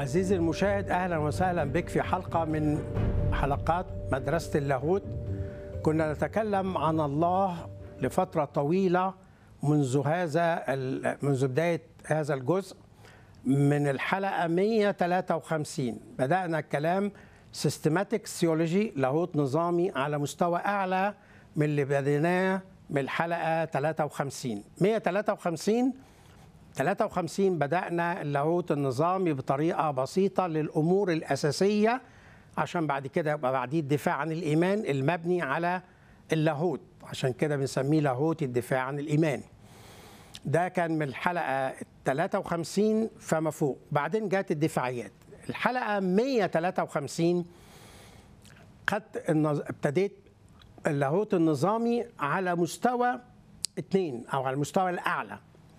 عزيزي المشاهد اهلا وسهلا بك في حلقه من حلقات مدرسه اللاهوت كنا نتكلم عن الله لفتره طويله منذ هذا ال- منذ بدايه هذا الجزء من الحلقه 153 بدانا الكلام سيستماتيك ثيولوجي لاهوت نظامي على مستوى اعلى من اللي بديناه من الحلقه 53 153 53 بدأنا اللاهوت النظامي بطريقة بسيطة للأمور الأساسية عشان بعد كده يبقى بعديه الدفاع عن الإيمان المبني على اللاهوت عشان كده بنسميه لاهوت الدفاع عن الإيمان ده كان من الحلقة 53 فما فوق بعدين جات الدفاعيات الحلقة 153 خدت النظ... ابتديت اللاهوت النظامي على مستوى اتنين أو على المستوى الأعلى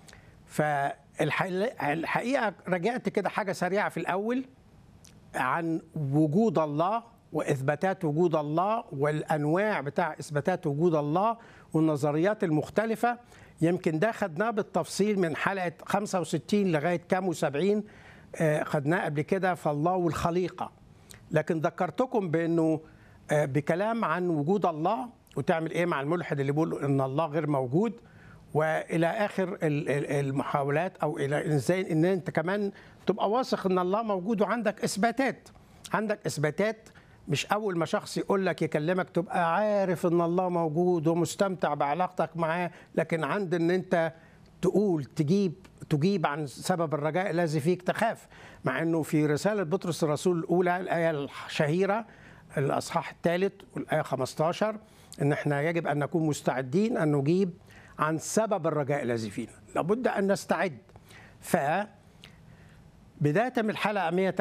فالحقيقه رجعت كده حاجه سريعه في الاول عن وجود الله واثباتات وجود الله والانواع بتاع اثباتات وجود الله والنظريات المختلفه يمكن ده خدناه بالتفصيل من حلقه 65 لغايه كام و70 خدناه قبل كده فالله والخليقه لكن ذكرتكم بانه آه، بكلام عن وجود الله وتعمل ايه مع الملحد اللي بيقول ان الله غير موجود والى اخر ال- ال- المحاولات او الى ازاي ان انت كمان تبقى واثق ان الله موجود وعندك اثباتات عندك اثباتات مش اول ما شخص يقول لك يكلمك تبقى عارف ان الله موجود ومستمتع بعلاقتك معاه لكن عند ان انت تقول تجيب تجيب عن سبب الرجاء الذي فيك تخاف مع انه في رساله بطرس الرسول الاولى الايه الشهيره الاصحاح الثالث والايه 15 ان احنا يجب ان نكون مستعدين ان نجيب عن سبب الرجاء الذي فينا لابد ان نستعد ف بدايه من الحلقه 100